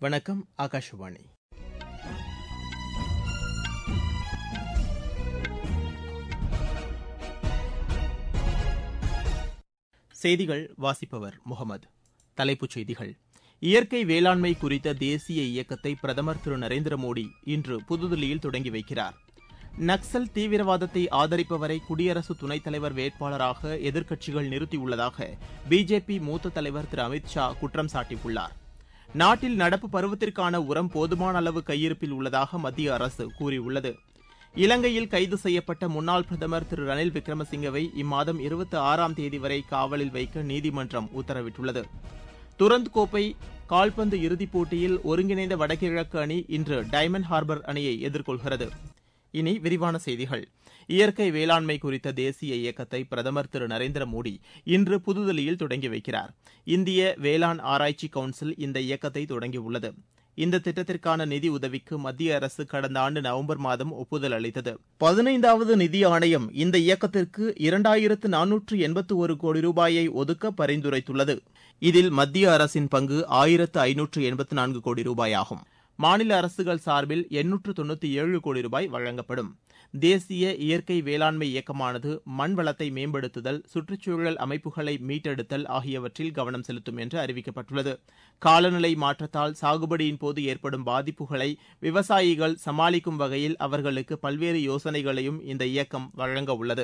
வணக்கம் ஆகாஷவாணி செய்திகள் வாசிப்பவர் முகமது தலைப்புச் செய்திகள் இயற்கை வேளாண்மை குறித்த தேசிய இயக்கத்தை பிரதமர் திரு நரேந்திர மோடி இன்று புதுதில்லியில் தொடங்கி வைக்கிறார் நக்சல் தீவிரவாதத்தை ஆதரிப்பவரை குடியரசு துணைத் தலைவர் வேட்பாளராக எதிர்க்கட்சிகள் நிறுத்தியுள்ளதாக பிஜேபி மூத்த தலைவர் திரு அமித் ஷா குற்றம் சாட்டியுள்ளார் நாட்டில் நடப்பு பருவத்திற்கான உரம் போதுமான அளவு கையிருப்பில் உள்ளதாக மத்திய அரசு கூறியுள்ளது இலங்கையில் கைது செய்யப்பட்ட முன்னாள் பிரதமர் திரு ரணில் விக்ரமசிங்கவை இம்மாதம் இருபத்தி ஆறாம் தேதி வரை காவலில் வைக்க நீதிமன்றம் உத்தரவிட்டுள்ளது துரந்த் கோப்பை கால்பந்து இறுதிப் போட்டியில் ஒருங்கிணைந்த வடகிழக்கு அணி இன்று டைமண்ட் ஹார்பர் அணியை எதிர்கொள்கிறது இனி விரிவான செய்திகள் இயற்கை வேளாண்மை குறித்த தேசிய இயக்கத்தை பிரதமர் திரு நரேந்திர மோடி இன்று புதுதில்லியில் தொடங்கி வைக்கிறார் இந்திய வேளாண் ஆராய்ச்சி கவுன்சில் இந்த இயக்கத்தை தொடங்கியுள்ளது இந்த திட்டத்திற்கான நிதி உதவிக்கு மத்திய அரசு கடந்த ஆண்டு நவம்பர் மாதம் ஒப்புதல் அளித்தது பதினைந்தாவது நிதி ஆணையம் இந்த இயக்கத்திற்கு இரண்டாயிரத்து நானூற்று எண்பத்து ஒரு கோடி ரூபாயை ஒதுக்க பரிந்துரைத்துள்ளது இதில் மத்திய அரசின் பங்கு ஆயிரத்து ஐநூற்று எண்பத்து நான்கு கோடி ரூபாயாகும் மாநில அரசுகள் சார்பில் எண்ணூற்று தொண்ணூத்தி ஏழு கோடி ரூபாய் வழங்கப்படும் தேசிய இயற்கை வேளாண்மை இயக்கமானது மண் வளத்தை மேம்படுத்துதல் சுற்றுச்சூழல் அமைப்புகளை மீட்டெடுத்தல் ஆகியவற்றில் கவனம் செலுத்தும் என்று அறிவிக்கப்பட்டுள்ளது காலநிலை மாற்றத்தால் சாகுபடியின் போது ஏற்படும் பாதிப்புகளை விவசாயிகள் சமாளிக்கும் வகையில் அவர்களுக்கு பல்வேறு யோசனைகளையும் இந்த இயக்கம் வழங்க உள்ளது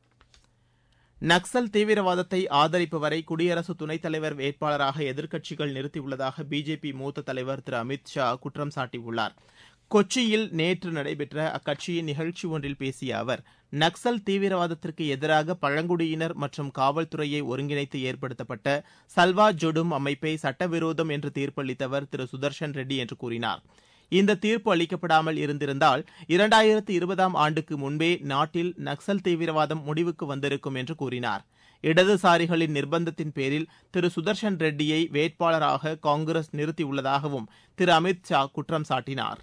நக்சல் தீவிரவாதத்தை ஆதரிப்பவரை குடியரசு துணைத் தலைவர் வேட்பாளராக எதிர்க்கட்சிகள் நிறுத்தியுள்ளதாக பிஜேபி மூத்த தலைவர் திரு அமித் ஷா குற்றம் சாட்டியுள்ளார் கொச்சியில் நேற்று நடைபெற்ற அக்கட்சியின் நிகழ்ச்சி ஒன்றில் பேசிய அவர் நக்சல் தீவிரவாதத்திற்கு எதிராக பழங்குடியினர் மற்றும் காவல்துறையை ஒருங்கிணைத்து ஏற்படுத்தப்பட்ட சல்வா ஜொடும் அமைப்பை சட்டவிரோதம் என்று தீர்ப்பளித்தவர் திரு சுதர்ஷன் ரெட்டி என்று கூறினார் இந்த தீர்ப்பு அளிக்கப்படாமல் இருந்திருந்தால் இரண்டாயிரத்து இருபதாம் ஆண்டுக்கு முன்பே நாட்டில் நக்சல் தீவிரவாதம் முடிவுக்கு வந்திருக்கும் என்று கூறினார் இடதுசாரிகளின் நிர்பந்தத்தின் பேரில் திரு சுதர்ஷன் ரெட்டியை வேட்பாளராக காங்கிரஸ் நிறுத்தியுள்ளதாகவும் திரு அமித் ஷா குற்றம் சாட்டினார்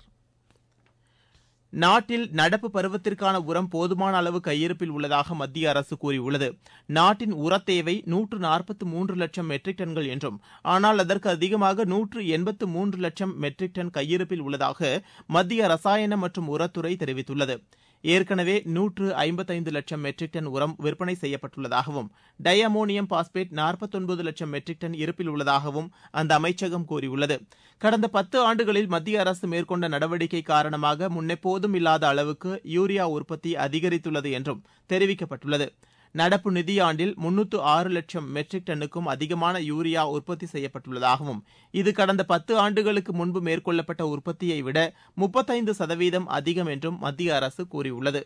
நாட்டில் நடப்பு பருவத்திற்கான உரம் போதுமான அளவு கையிருப்பில் உள்ளதாக மத்திய அரசு கூறியுள்ளது நாட்டின் உரத் தேவை நூற்று நாற்பத்து மூன்று லட்சம் மெட்ரிக் டன்கள் என்றும் ஆனால் அதற்கு அதிகமாக நூற்று எண்பத்து மூன்று லட்சம் மெட்ரிக் டன் கையிருப்பில் உள்ளதாக மத்திய ரசாயன மற்றும் உரத்துறை தெரிவித்துள்ளது ஏற்கனவே நூற்று ஐம்பத்தைந்து லட்சம் மெட்ரிக் டன் உரம் விற்பனை செய்யப்பட்டுள்ளதாகவும் டை அமோனியம் பாஸ்பேட் நாற்பத்தொன்பது லட்சம் மெட்ரிக் டன் இருப்பில் உள்ளதாகவும் அந்த அமைச்சகம் கூறியுள்ளது கடந்த பத்து ஆண்டுகளில் மத்திய அரசு மேற்கொண்ட நடவடிக்கை காரணமாக முன்னெப்போதும் இல்லாத அளவுக்கு யூரியா உற்பத்தி அதிகரித்துள்ளது என்றும் தெரிவிக்கப்பட்டுள்ளது நடப்பு நிதியாண்டில் முன்னூற்று ஆறு லட்சம் மெட்ரிக் டன்னுக்கும் அதிகமான யூரியா உற்பத்தி செய்யப்பட்டுள்ளதாகவும் இது கடந்த பத்து ஆண்டுகளுக்கு முன்பு மேற்கொள்ளப்பட்ட உற்பத்தியை விட முப்பத்தைந்து சதவீதம் அதிகம் என்றும் மத்திய அரசு கூறியுள்ளது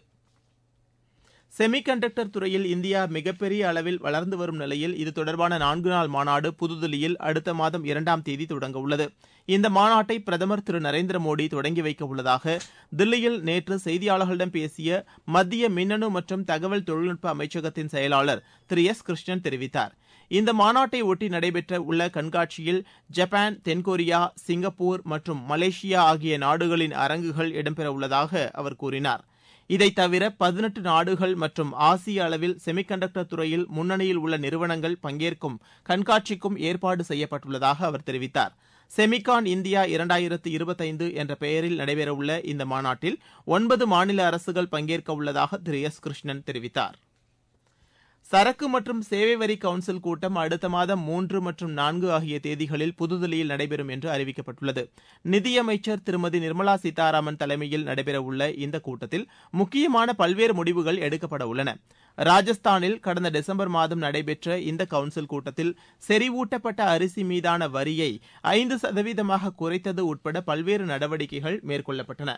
செமி கண்டக்டர் துறையில் இந்தியா மிகப்பெரிய அளவில் வளர்ந்து வரும் நிலையில் இது தொடர்பான நான்கு நாள் மாநாடு புதுதில்லியில் அடுத்த மாதம் இரண்டாம் தேதி தொடங்க உள்ளது இந்த மாநாட்டை பிரதமர் திரு நரேந்திர மோடி தொடங்கி வைக்க உள்ளதாக தில்லியில் நேற்று செய்தியாளர்களிடம் பேசிய மத்திய மின்னணு மற்றும் தகவல் தொழில்நுட்ப அமைச்சகத்தின் செயலாளர் திரு எஸ் கிருஷ்ணன் தெரிவித்தார் இந்த மாநாட்டை ஒட்டி நடைபெற்ற உள்ள கண்காட்சியில் ஜப்பான் தென்கொரியா சிங்கப்பூர் மற்றும் மலேசியா ஆகிய நாடுகளின் அரங்குகள் இடம்பெற உள்ளதாக அவர் கூறினார் இதைத் தவிர பதினெட்டு நாடுகள் மற்றும் ஆசிய அளவில் செமிகண்டக்டர் துறையில் முன்னணியில் உள்ள நிறுவனங்கள் பங்கேற்கும் கண்காட்சிக்கும் ஏற்பாடு செய்யப்பட்டுள்ளதாக அவர் தெரிவித்தார் செமிகான் இந்தியா இரண்டாயிரத்து இருபத்தைந்து என்ற பெயரில் நடைபெறவுள்ள இந்த மாநாட்டில் ஒன்பது மாநில அரசுகள் பங்கேற்க உள்ளதாக திரு எஸ் கிருஷ்ணன் தெரிவித்தார் சரக்கு மற்றும் சேவை வரி கவுன்சில் கூட்டம் அடுத்த மாதம் மூன்று மற்றும் நான்கு ஆகிய தேதிகளில் புதுதில்லியில் நடைபெறும் என்று அறிவிக்கப்பட்டுள்ளது நிதியமைச்சர் திருமதி நிர்மலா சீதாராமன் தலைமையில் நடைபெறவுள்ள இந்த கூட்டத்தில் முக்கியமான பல்வேறு முடிவுகள் எடுக்கப்பட உள்ளன ராஜஸ்தானில் கடந்த டிசம்பர் மாதம் நடைபெற்ற இந்த கவுன்சில் கூட்டத்தில் செறிவூட்டப்பட்ட அரிசி மீதான வரியை ஐந்து சதவீதமாக குறைத்தது உட்பட பல்வேறு நடவடிக்கைகள் மேற்கொள்ளப்பட்டன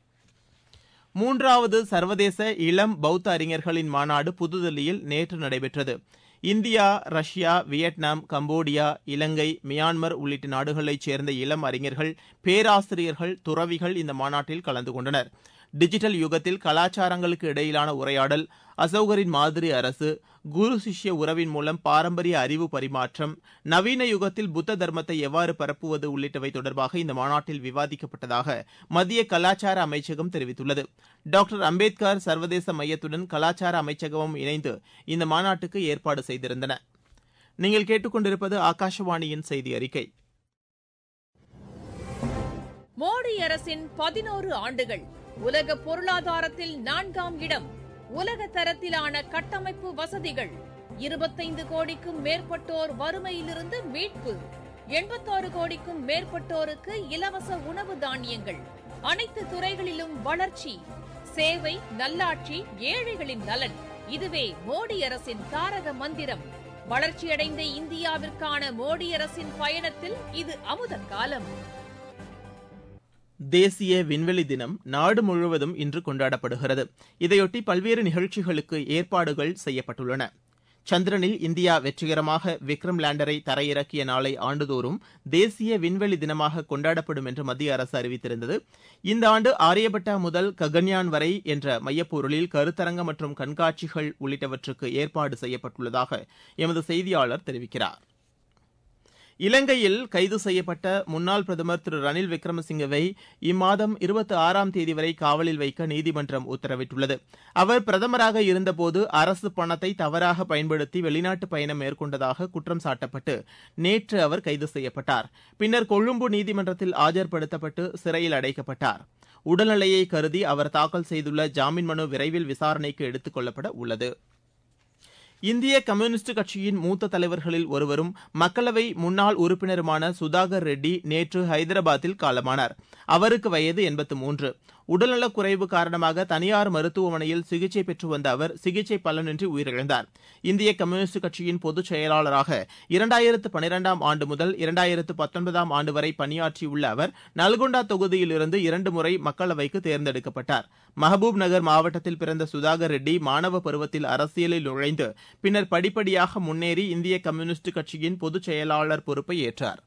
மூன்றாவது சர்வதேச இளம் பௌத்த அறிஞர்களின் மாநாடு புதுதில்லியில் நேற்று நடைபெற்றது India Russia Vietnam Cambodia Ilangai Myanmar உள்ளிட்ட நாடுகளைச் சேர்ந்த இளம் அறிஞர்கள் பேராசிரியர்கள் துறவிகள் இந்த மாநாட்டில் கலந்து கொண்டனர் டிஜிட்டல் யுகத்தில் கலாச்சாரங்களுக்கு இடையிலான உரையாடல் அசோகரின் மாதிரி அரசு குரு சிஷ்ய உறவின் மூலம் பாரம்பரிய அறிவு பரிமாற்றம் நவீன யுகத்தில் புத்த தர்மத்தை எவ்வாறு பரப்புவது உள்ளிட்டவை தொடர்பாக இந்த மாநாட்டில் விவாதிக்கப்பட்டதாக மத்திய கலாச்சார அமைச்சகம் தெரிவித்துள்ளது டாக்டர் அம்பேத்கர் சர்வதேச மையத்துடன் கலாச்சார அமைச்சகமும் இணைந்து இந்த மாநாட்டுக்கு ஏற்பாடு செய்திருந்தன நீங்கள் கேட்டுக்கொண்டிருப்பது ஆகாஷவாணியின் செய்தி அறிக்கை மோடி அரசின் பதினோரு ஆண்டுகள் உலக பொருளாதாரத்தில் நான்காம் இடம் உலக தரத்திலான கட்டமைப்பு வசதிகள் இருபத்தைந்து கோடிக்கும் மேற்பட்டோர் வறுமையிலிருந்து மீட்பு எண்பத்தாறு கோடிக்கும் மேற்பட்டோருக்கு இலவச உணவு தானியங்கள் அனைத்து துறைகளிலும் வளர்ச்சி சேவை நல்லாட்சி ஏழைகளின் நலன் இதுவே மோடி அரசின் தாரக மந்திரம் வளர்ச்சியடைந்த இந்தியாவிற்கான மோடி அரசின் பயணத்தில் இது அமுத காலம் தேசிய விண்வெளி தினம் நாடு முழுவதும் இன்று கொண்டாடப்படுகிறது இதையொட்டி பல்வேறு நிகழ்ச்சிகளுக்கு ஏற்பாடுகள் செய்யப்பட்டுள்ளன சந்திரனில் இந்தியா வெற்றிகரமாக விக்ரம் லேண்டரை தரையிறக்கிய நாளை ஆண்டுதோறும் தேசிய விண்வெளி தினமாக கொண்டாடப்படும் என்று மத்திய அரசு அறிவித்திருந்தது இந்த ஆண்டு ஆரியபட்டா முதல் ககன்யான் வரை என்ற மையப்பொருளில் கருத்தரங்கம் மற்றும் கண்காட்சிகள் உள்ளிட்டவற்றுக்கு ஏற்பாடு செய்யப்பட்டுள்ளதாக எமது செய்தியாளர் தெரிவிக்கிறார் இலங்கையில் கைது செய்யப்பட்ட முன்னாள் பிரதமர் திரு ரணில் விக்ரமசிங்கவை இம்மாதம் இருபத்தி ஆறாம் தேதி வரை காவலில் வைக்க நீதிமன்றம் உத்தரவிட்டுள்ளது அவர் பிரதமராக இருந்தபோது அரசு பணத்தை தவறாக பயன்படுத்தி வெளிநாட்டு பயணம் மேற்கொண்டதாக குற்றம் சாட்டப்பட்டு நேற்று அவர் கைது செய்யப்பட்டார் பின்னர் கொழும்பு நீதிமன்றத்தில் ஆஜர்படுத்தப்பட்டு சிறையில் அடைக்கப்பட்டார் உடல்நிலையை கருதி அவர் தாக்கல் செய்துள்ள ஜாமீன் மனு விரைவில் விசாரணைக்கு எடுத்துக் கொள்ளப்பட உள்ளது இந்திய கம்யூனிஸ்ட் கட்சியின் மூத்த தலைவர்களில் ஒருவரும் மக்களவை முன்னாள் உறுப்பினருமான சுதாகர் ரெட்டி நேற்று ஹைதராபாத்தில் காலமானார் அவருக்கு வயது எண்பத்து மூன்று உடல்நலக் குறைவு காரணமாக தனியார் மருத்துவமனையில் சிகிச்சை பெற்று வந்த அவர் சிகிச்சை பலனின்றி உயிரிழந்தார் இந்திய கம்யூனிஸ்ட் கட்சியின் பொதுச் செயலாளராக இரண்டாயிரத்து பனிரெண்டாம் ஆண்டு முதல் இரண்டாயிரத்து பத்தொன்பதாம் ஆண்டு வரை பணியாற்றியுள்ள அவர் நல்கொண்டா தொகுதியிலிருந்து இரண்டு முறை மக்களவைக்கு தேர்ந்தெடுக்கப்பட்டார் மஹபூப் நகர் மாவட்டத்தில் பிறந்த சுதாகர் ரெட்டி மாணவ பருவத்தில் அரசியலில் நுழைந்து பின்னர் படிப்படியாக முன்னேறி இந்திய கம்யூனிஸ்ட் கட்சியின் பொதுச் செயலாளர் பொறுப்பை ஏற்றார்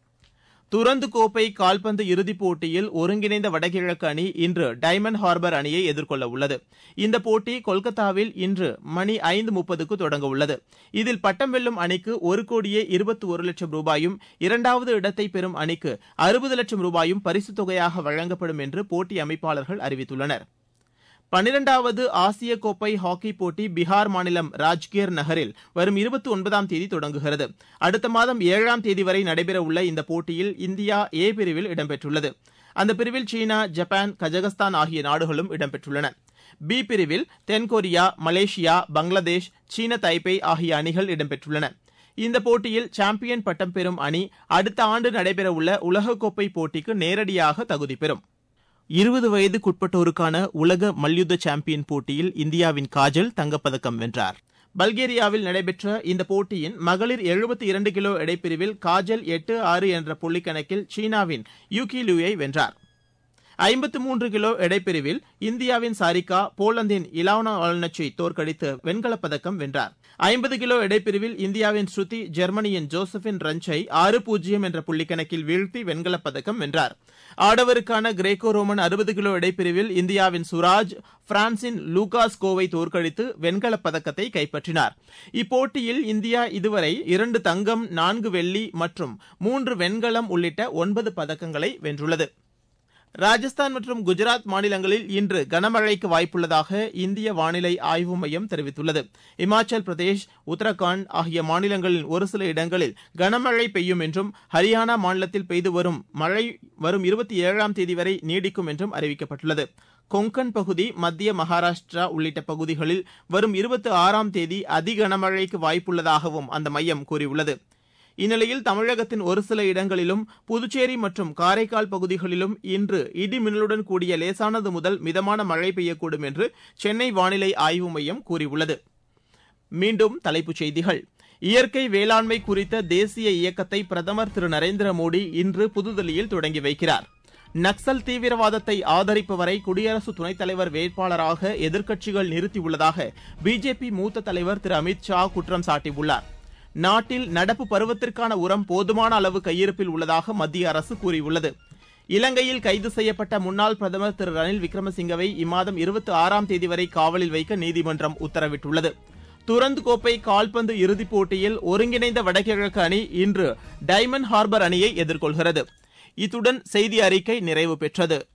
துரந்து கோப்பை கால்பந்து இறுதிப் போட்டியில் ஒருங்கிணைந்த வடகிழக்கு அணி இன்று டைமண்ட் ஹார்பர் அணியை எதிர்கொள்ள உள்ளது இந்த போட்டி கொல்கத்தாவில் இன்று மணி ஐந்து முப்பதுக்கு தொடங்க உள்ளது இதில் பட்டம் வெல்லும் அணிக்கு ஒரு கோடியே இருபத்தி ஒரு லட்சம் ரூபாயும் இரண்டாவது இடத்தை பெறும் அணிக்கு அறுபது லட்சம் ரூபாயும் பரிசுத் தொகையாக வழங்கப்படும் என்று போட்டி அமைப்பாளர்கள் அறிவித்துள்ளனர் பனிரெண்டாவது ஆசிய கோப்பை ஹாக்கி போட்டி பீகார் மாநிலம் ராஜ்கிர் நகரில் வரும் இருபத்தி ஒன்பதாம் தேதி தொடங்குகிறது அடுத்த மாதம் ஏழாம் தேதி வரை நடைபெறவுள்ள இந்த போட்டியில் இந்தியா ஏ பிரிவில் இடம்பெற்றுள்ளது அந்த பிரிவில் சீனா ஜப்பான் கஜகஸ்தான் ஆகிய நாடுகளும் இடம்பெற்றுள்ளன பி பிரிவில் தென்கொரியா மலேசியா பங்களாதேஷ் சீன தைப்பே ஆகிய அணிகள் இடம்பெற்றுள்ளன இந்த போட்டியில் சாம்பியன் பட்டம் பெறும் அணி அடுத்த ஆண்டு நடைபெறவுள்ள உலகக்கோப்பை போட்டிக்கு நேரடியாக தகுதி பெறும் இருபது வயதுக்குட்பட்டோருக்கான உலக மல்யுத்த சாம்பியன் போட்டியில் இந்தியாவின் காஜல் தங்கப்பதக்கம் வென்றார் பல்கேரியாவில் நடைபெற்ற இந்த போட்டியின் மகளிர் எழுபத்தி இரண்டு கிலோ எடைப்பிரிவில் காஜல் எட்டு ஆறு என்ற புள்ளிக்கணக்கில் சீனாவின் யூகி லூயை வென்றார் ஐம்பத்து மூன்று கிலோ எடைப்பிரிவில் இந்தியாவின் சாரிகா போலந்தின் இலானா ஆல்னச்சை தோற்கடித்து வெண்கலப் பதக்கம் வென்றார் ஐம்பது கிலோ எடைப்பிரிவில் இந்தியாவின் ஸ்ருதி ஜெர்மனியின் ஜோசபின் ரன்ச்சை ஆறு பூஜ்ஜியம் என்ற புள்ளிக்கணக்கில் வீழ்த்தி வெண்கலப் பதக்கம் வென்றார் ஆடவருக்கான கிரேக்கோ ரோமன் அறுபது கிலோ எடைப்பிரிவில் இந்தியாவின் சுராஜ் பிரான்சின் லூகாஸ் கோவை தோற்கடித்து வெண்கலப் பதக்கத்தை கைப்பற்றினார் இப்போட்டியில் இந்தியா இதுவரை இரண்டு தங்கம் நான்கு வெள்ளி மற்றும் மூன்று வெண்கலம் உள்ளிட்ட ஒன்பது பதக்கங்களை வென்றுள்ளது ராஜஸ்தான் மற்றும் குஜராத் மாநிலங்களில் இன்று கனமழைக்கு வாய்ப்புள்ளதாக இந்திய வானிலை ஆய்வு மையம் தெரிவித்துள்ளது இமாச்சல் பிரதேஷ் உத்தரகாண்ட் ஆகிய மாநிலங்களின் ஒரு சில இடங்களில் கனமழை பெய்யும் என்றும் ஹரியானா மாநிலத்தில் பெய்து வரும் மழை வரும் இருபத்தி ஏழாம் தேதி வரை நீடிக்கும் என்றும் அறிவிக்கப்பட்டுள்ளது கொங்கன் பகுதி மத்திய மகாராஷ்டிரா உள்ளிட்ட பகுதிகளில் வரும் இருபத்தி ஆறாம் தேதி அதி கனமழைக்கு வாய்ப்புள்ளதாகவும் அந்த மையம் கூறியுள்ளது இந்நிலையில் தமிழகத்தின் ஒரு சில இடங்களிலும் புதுச்சேரி மற்றும் காரைக்கால் பகுதிகளிலும் இன்று இடி மின்னலுடன் கூடிய லேசானது முதல் மிதமான மழை பெய்யக்கூடும் என்று சென்னை வானிலை ஆய்வு மையம் கூறியுள்ளது மீண்டும் தலைப்புச் செய்திகள் இயற்கை வேளாண்மை குறித்த தேசிய இயக்கத்தை பிரதமர் திரு நரேந்திர மோடி இன்று புதுதில்லியில் தொடங்கி வைக்கிறார் நக்சல் தீவிரவாதத்தை ஆதரிப்பவரை குடியரசு துணைத் தலைவர் வேட்பாளராக எதிர்க்கட்சிகள் நிறுத்தியுள்ளதாக பிஜேபி மூத்த தலைவர் திரு அமித் ஷா குற்றம் சாட்டியுள்ளார் நாட்டில் நடப்பு பருவத்திற்கான உரம் போதுமான அளவு கையிருப்பில் உள்ளதாக மத்திய அரசு கூறியுள்ளது இலங்கையில் கைது செய்யப்பட்ட முன்னாள் பிரதமர் திரு ரணில் விக்ரமசிங்கவை இம்மாதம் இருபத்தி ஆறாம் தேதி வரை காவலில் வைக்க நீதிமன்றம் உத்தரவிட்டுள்ளது துரந்து கோப்பை கால்பந்து இறுதிப் போட்டியில் ஒருங்கிணைந்த வடகிழக்கு அணி இன்று டைமண்ட் ஹார்பர் அணியை எதிர்கொள்கிறது இத்துடன் செய்தி அறிக்கை நிறைவு பெற்றது